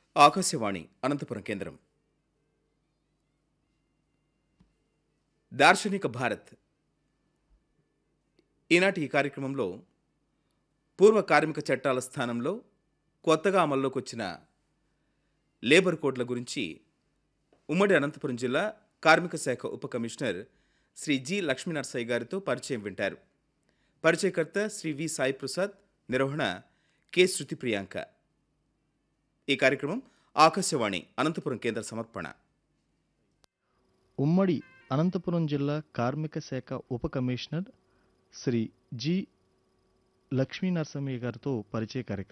ఆకాశవాణి అనంతపురం కేంద్రం దార్శనిక భారత్ ఈనాటి ఈ కార్యక్రమంలో పూర్వ కార్మిక చట్టాల స్థానంలో కొత్తగా అమల్లోకి వచ్చిన లేబర్ కోడ్ల గురించి ఉమ్మడి అనంతపురం జిల్లా కార్మిక శాఖ ఉప కమిషనర్ శ్రీ జి లక్ష్మీనరసయ్య గారితో పరిచయం వింటారు పరిచయకర్త శ్రీ వి సాయి ప్రసాద్ నిర్వహణ కె శృతి ప్రియాంక ఈ కార్యక్రమం ఆకాశవాణి అనంతపురం కేంద్ర సమర్పణ ఉమ్మడి అనంతపురం జిల్లా కార్మిక శాఖ ఉప కమిషనర్ శ్రీ జి లక్ష్మీ నరసింహయ్య గారితో పరిచయ కార్యక్రమం